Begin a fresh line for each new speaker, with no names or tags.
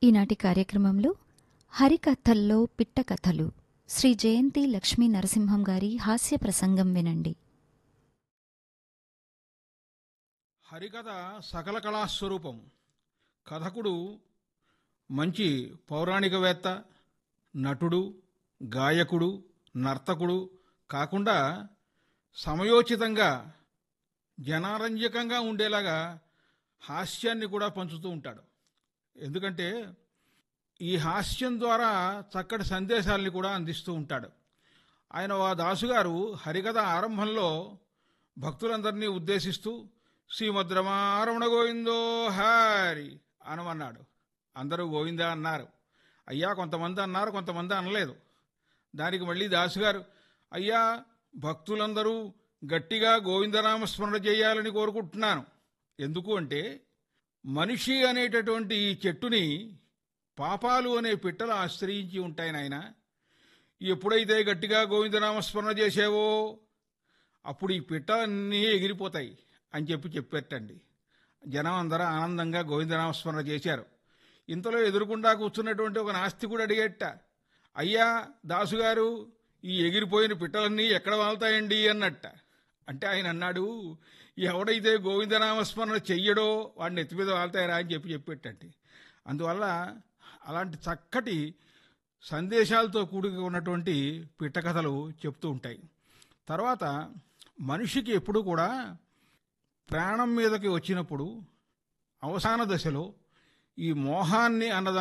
ఈనాటి కార్యక్రమంలో హరికథల్లో పిట్ట కథలు శ్రీ జయంతి లక్ష్మీ నరసింహం గారి హాస్య ప్రసంగం వినండి
హరికథ సకల కళాస్వరూపం కథకుడు మంచి పౌరాణికవేత్త నటుడు గాయకుడు నర్తకుడు కాకుండా సమయోచితంగా జనారంజకంగా ఉండేలాగా హాస్యాన్ని కూడా పంచుతూ ఉంటాడు ఎందుకంటే ఈ హాస్యం ద్వారా చక్కటి సందేశాలని కూడా అందిస్తూ ఉంటాడు ఆయన ఆ దాసుగారు హరికథ ఆరంభంలో భక్తులందరినీ ఉద్దేశిస్తూ శ్రీమద్రమారమణ గోవిందో హారి అనమన్నాడు అందరూ గోవిందా అన్నారు అయ్యా కొంతమంది అన్నారు కొంతమంది అనలేదు దానికి మళ్ళీ దాసుగారు అయ్యా భక్తులందరూ గట్టిగా గోవిందనామస్మరణ చేయాలని కోరుకుంటున్నాను ఎందుకు అంటే మనిషి అనేటటువంటి ఈ చెట్టుని పాపాలు అనే పిట్టలు ఆశ్రయించి ఉంటాయి నాయన ఎప్పుడైతే గట్టిగా గోవిందనామస్మరణ చేసావో అప్పుడు ఈ పిట్టలన్నీ ఎగిరిపోతాయి అని చెప్పి చెప్పేటండి జనం అందరూ ఆనందంగా గోవిందనామస్మరణ చేశారు ఇంతలో ఎదురుకుండా కూర్చున్నటువంటి ఒక నాస్తికుడు అడిగేట అయ్యా దాసుగారు ఈ ఎగిరిపోయిన పిట్టలన్నీ ఎక్కడ వాళ్తాయండి అన్నట్ట అంటే ఆయన అన్నాడు ఎవడైతే గోవిందనామస్మరణ చెయ్యడో వాడిని ఎత్తి మీద వాళ్తాయరా అని చెప్పి చెప్పేటండి అందువల్ల అలాంటి చక్కటి సందేశాలతో కూడి ఉన్నటువంటి పిట్టకథలు చెప్తూ ఉంటాయి తర్వాత మనిషికి ఎప్పుడు కూడా ప్రాణం మీదకి వచ్చినప్పుడు అవసాన దశలో ఈ మోహాన్ని అన్నదాన్ని